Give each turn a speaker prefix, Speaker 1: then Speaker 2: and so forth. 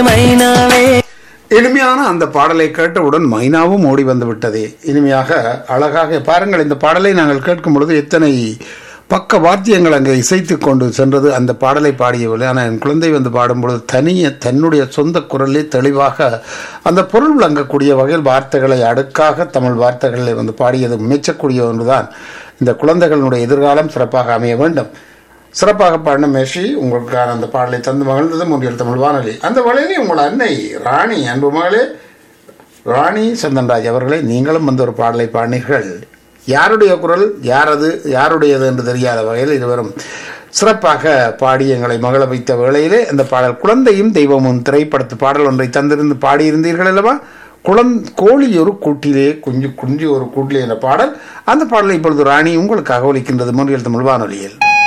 Speaker 1: மைனாவே
Speaker 2: இனிமையான அந்த பாடலை கேட்டவுடன் மைனாவும் ஓடி வந்து விட்டதே இனிமையாக அழகாக பாருங்கள் இந்த பாடலை நாங்கள் கேட்கும் பொழுது எத்தனை பக்க வாத்தியங்கள் அங்கே இசைத்து கொண்டு சென்றது அந்த பாடலை பாடியவில்லை ஆனால் என் குழந்தை வந்து பாடும்பொழுது தனிய தன்னுடைய சொந்த குரலே தெளிவாக அந்த பொருள் விளங்கக்கூடிய வகையில் வார்த்தைகளை அடுக்காக தமிழ் வார்த்தைகளை வந்து பாடியது மெச்சக்கூடிய ஒன்றுதான் இந்த குழந்தைகளுடைய எதிர்காலம் சிறப்பாக அமைய வேண்டும் சிறப்பாக பாடின மேஷி உங்களுக்கான அந்த பாடலை தந்து மகிழ்ந்தது முன்றியல் தமிழ் வானொலி அந்த வழியிலே உங்கள் அன்னை ராணி அன்பு மகளே ராணி சந்தன்ராஜ் அவர்களே நீங்களும் வந்து ஒரு பாடலை பாடினீர்கள் யாருடைய குரல் யாரது யாருடையது என்று தெரியாத வகையில் இருவரும் சிறப்பாக பாடி எங்களை மகள வைத்த வேளையிலே அந்த பாடல் குழந்தையும் தெய்வமும் திரைப்படத்து பாடல் ஒன்றை தந்திருந்து பாடியிருந்தீர்கள் அல்லவா குளம் கோழி ஒரு கூட்டிலே குஞ்சு குஞ்சு ஒரு கூட்டிலே என்ற பாடல் அந்த பாடலை இப்பொழுது ராணி உங்களுக்காக ஒலிக்கின்றது முன்றியல் தமிழ் வானொலியில்